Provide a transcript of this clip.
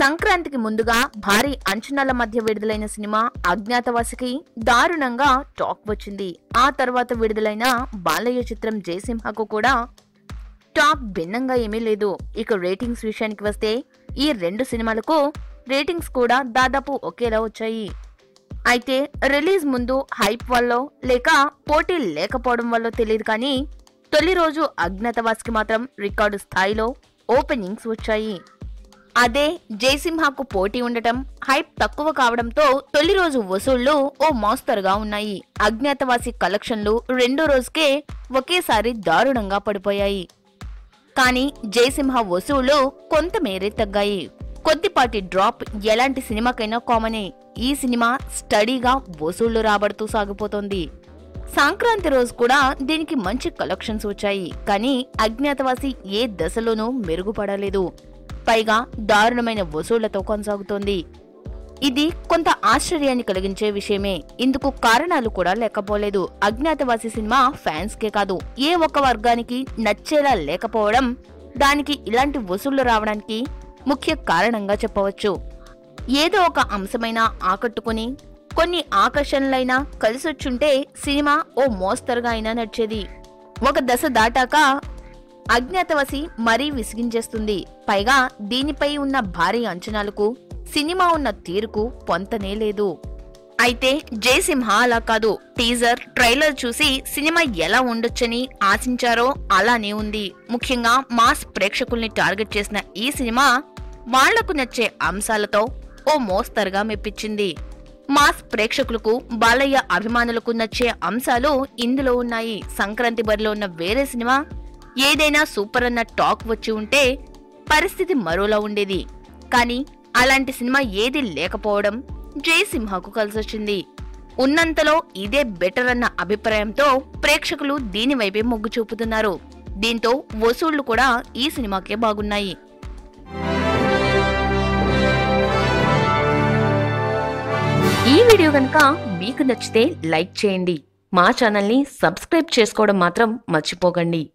సంక్రాంతికి ముందుగా భారీ అంచనాల మధ్య విడుదలైన సినిమా అజ్ఞాతవాసికి దారుణంగా టాక్ వచ్చింది ఆ తర్వాత విడుదలైన బాలయ్య చిత్రం జయసింహకు కూడా టాక్ భిన్నంగా ఏమీ లేదు ఇక రేటింగ్స్ విషయానికి వస్తే ఈ రెండు సినిమాలకు రేటింగ్స్ కూడా దాదాపు ఒకేలా వచ్చాయి అయితే రిలీజ్ ముందు హైప్ వల్ల లేక పోటీ లేకపోవడం వల్ల తెలియదు కానీ తొలి రోజు అజ్ఞాతవాసికి మాత్రం రికార్డు స్థాయిలో ఓపెనింగ్స్ వచ్చాయి అదే జయసింహకు పోటీ ఉండటం హైప్ తక్కువ కావడంతో తొలి రోజు వసూళ్లు ఓ మోస్తరుగా ఉన్నాయి అజ్ఞాతవాసి కలెక్షన్లు రెండో రోజుకే ఒకేసారి దారుణంగా పడిపోయాయి కానీ జయసింహ వసూళ్లు కొంతమేరే తగ్గాయి కొద్దిపాటి డ్రాప్ ఎలాంటి సినిమాకైనా కామనే ఈ సినిమా స్టడీగా వసూళ్లు రాబడుతూ సాగిపోతోంది సంక్రాంతి రోజు కూడా దీనికి మంచి కలెక్షన్స్ వచ్చాయి కానీ అజ్ఞాతవాసి ఏ దశలోనూ మెరుగుపడలేదు పైగా దారుణమైన వసూళ్లతో కొనసాగుతోంది ఇది కొంత ఆశ్చర్యాన్ని కలిగించే విషయమే ఇందుకు కారణాలు కూడా లేకపోలేదు అజ్ఞాతవాసి సినిమా ఫ్యాన్స్ కే కాదు ఏ ఒక్క వర్గానికి నచ్చేలా లేకపోవడం దానికి ఇలాంటి వసూళ్లు రావడానికి ముఖ్య కారణంగా చెప్పవచ్చు ఏదో ఒక అంశమైన ఆకట్టుకుని కొన్ని ఆకర్షణలైనా కలిసొచ్చుంటే సినిమా ఓ మోస్తరుగా అయినా నడిచేది ఒక దశ దాటాక అజ్ఞాతవసి మరీ విసిగించేస్తుంది పైగా దీనిపై ఉన్న భారీ అంచనాలకు సినిమా ఉన్న తీరుకు పొంతనే లేదు అయితే జయసింహ అలా కాదు టీజర్ ట్రైలర్ చూసి సినిమా ఎలా ఉండొచ్చని ఆశించారో అలానే ఉంది ముఖ్యంగా మాస్ ప్రేక్షకుల్ని టార్గెట్ చేసిన ఈ సినిమా వాళ్లకు నచ్చే అంశాలతో ఓ మోస్తరుగా మెప్పించింది మాస్ ప్రేక్షకులకు బాలయ్య అభిమానులకు నచ్చే అంశాలు ఇందులో ఉన్నాయి సంక్రాంతి బరిలో ఉన్న వేరే సినిమా ఏదైనా సూపర్ అన్న టాక్ వచ్చి ఉంటే పరిస్థితి మరోలా ఉండేది కానీ అలాంటి సినిమా ఏది లేకపోవడం జయసింహకు కలిసొచ్చింది ఉన్నంతలో ఇదే బెటర్ అన్న అభిప్రాయంతో ప్రేక్షకులు దీని వైపే మొగ్గు చూపుతున్నారు దీంతో వసూళ్లు కూడా ఈ సినిమాకే బాగున్నాయి ఈ వీడియో కనుక మీకు నచ్చితే లైక్ చేయండి మా ఛానల్ని సబ్స్క్రైబ్ చేసుకోవడం మాత్రం మర్చిపోకండి